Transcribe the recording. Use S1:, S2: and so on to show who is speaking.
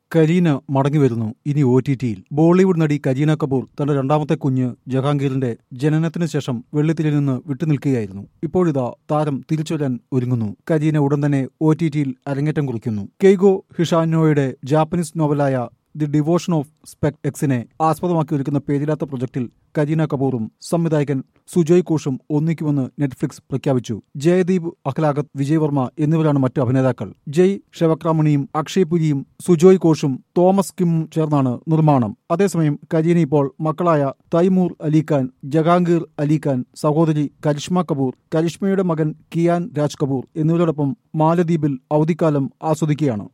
S1: കരീന മടങ്ങിവരുന്നു ഇനി O T ടിയിൽ ബോളിവുഡ് നടി കരീന കപൂർ തന്റെ രണ്ടാമത്തെ കുഞ്ഞ് ജഹാംഗീറിന്റെ ജനനത്തിന് ശേഷം വെള്ളിത്തിരിൽ നിന്ന് വിട്ടുനിൽക്കുകയായിരുന്നു ഇപ്പോഴിതാ താരം തിരിച്ചുവരാൻ ഒരുങ്ങുന്നു കരീന ഉടൻ തന്നെ ഒ ടി ടിയിൽ അരങ്ങേറ്റം കുറിക്കുന്നു കെയ്ഗോ ഹിഷാനോയുടെ ജാപ്പനീസ് നോവലായ ദി ഡിവോഷൻ ഓഫ് സ്പെക് എക്സിനെ ആസ്പദമാക്കി ഒരുക്കുന്ന പേരില്ലാത്ത പ്രൊജക്ടിൽ കരീന കപൂറും സംവിധായകൻ സുജോയ് ഘോഷും ഒന്നിക്കുമെന്ന് നെറ്റ്ഫ്ലിക്സ് പ്രഖ്യാപിച്ചു ജയദീപ് അഖലാഗത് വിജയ് വർമ്മ എന്നിവരാണ് മറ്റു അഭിനേതാക്കൾ ജയ് ശിവക്രാമണിയും അക്ഷയ് പുരിയും സുജോയ് ഘോഷും തോമസ് കിമ്മും ചേർന്നാണ് നിർമ്മാണം അതേസമയം കരീന ഇപ്പോൾ മക്കളായ തൈമൂർ അലിഖാൻ ജഹാംഗീർ അലിഖാൻ സഹോദരി കരിഷ്മ കപൂർ കരിഷ്മയുടെ മകൻ കിയാൻ രാജ് കപൂർ എന്നിവരോടൊപ്പം മാലദ്വീപിൽ അവധിക്കാലം ആസ്വദിക്കുകയാണ്